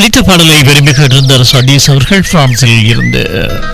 ஒலித்த பாடலை விரும்பி கேட்டிருந்தார் சதீஷ் அவர்கள் பிரான்சில் இருந்து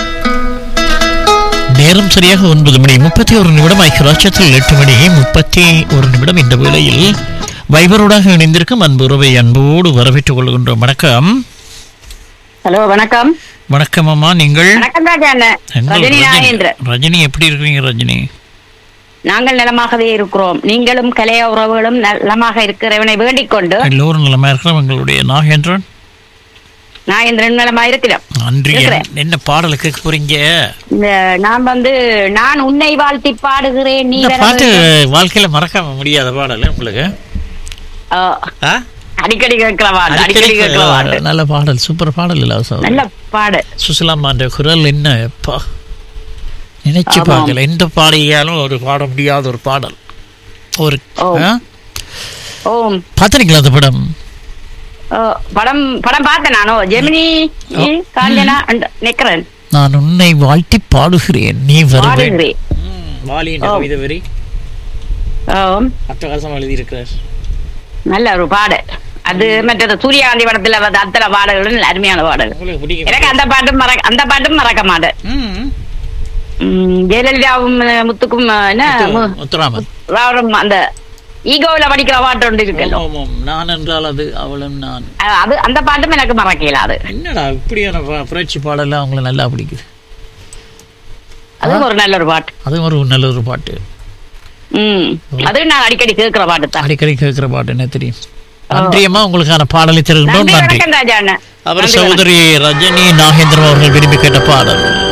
நேரம் சரியாக ஒன்பது மணி முப்பத்தி ஒரு நிமிடம் ஐக்கியராட்சத்தில் எட்டு மணி முப்பத்தி ஒரு நிமிடம் இந்த வேளையில் வைபரோடாக இணைந்திருக்கும் அன்பு உறவை அன்போடு வரவேற்றுக் கொள்கின்றோம் வணக்கம் ஹலோ வணக்கம் வணக்கம் அம்மா நீங்கள் வணக்கம் ராஜா அண்ணன் எங்கள் ரஜினி ரஜினி நாகேந்திரன் ரஜினி எப்படி இருக்கீங்க ரஜினி நாங்கள் நலமாகவே இருக்கிறோம் நீங்களும் கலைய உறவுகளும் நலமாக இருக்கிறவனை வேண்டிக் கொண்டு எல்லோரும் நலமா இருக்கிறோம் எங்களுடைய நாகேந்திரன் நாகேந்திரன் நலமா இருக்கிறோம் நன்றி இருக்கிறேன். என்ன பாடலை கேட்க போறீங்க இந்த நான் வந்து நான் உன்னை வாழ்த்தி பாடுகிறேன் நீ இந்த வர பாட்டு வேண்டும். வாழ்க்கையில மறக்க முடியாத பாடல் உங்களுக்கு ஆ, ஆ? அடிக்கடி கேட்கிற பாட்டு அடிக்கடி அடிக்கடி கேட்கிற பாட்டு நல்ல பாடல் சூப்பர் பாடல் இல்ல அவசரம் நல்ல பாடு சுசிலாமா அந்த குரல் என்ன எப்பா நினைச்சு ஆமாம். பார்க்கல எந்த பாடியாலும் ஒரு பாட முடியாத ஒரு பாடல் ஒரு ஓ. ஆ? ஓம் பார்த்திருக்கீங்களா அந்த படம் ஓ, படம் படம் பார்த்தேன் நானோ ஜெமினி ஓ. காஞ்சனா அந்த- நிக்கிறேன் நான் உன்னை வாழ்த்தி பாடுகிறேன் நீ வருவேன் பாடுகிறேன் வாலியின் ஓ. கவிதை வரி ஓம் அட்டகாசம் எழுதி இருக்கிறார் நல்ல ஒரு பாடு அது மற்றது சூரியகாந்தி படத்துல வந்த அத்தனை பாடல்களும் அருமையான பாடல் உங்களுக்கு பிடிக்கும் எனக்கு அந்த பாட்டும் மறக்க அந்த பாட்டும் மறக்க மாட்டேன் ம். உம், ஜெயலலிதாவும் அஹ், முத்துக்கும் அஹ், என்ன முத்து- மு- முத்துராமன் ராவரும் அந்த ஈகோவில படிக்கிற பாட்டு ஒன்று இருக்குல்ல ஆமாம், ஆமாம். நான் என்றால் அது அவளும் நான் அஹ், அது அந்த பாட்டும் எனக்கு மறக்கல அது என்னடா இப்படியான ப- புரட்சி பாடலாம் அவங்களுக்கு நல்லா பிடிக்குது அதுவும் ஒரு நல்ல ஒரு பாட்டு அதுவும் ஒரு நல்ல ஒரு பாட்டு உம் அதுவும் நான் அடிக்கடி கேட்கிற பாட்டு தான் அடிக்கடி கேட்கிற பாட்டு என்ன தெரியும் நன்றியம்மா உங்களுக்கான பாடலை தருகின்றோம் நன்றி நன்றி வணக்கம் ராஜா அண்ணன் அவர் நன்றி, வணக்கம். சகோதரி ரஜினி நாகேந்திரன் அவர்கள் விரும்பி கேட்ட பாடல்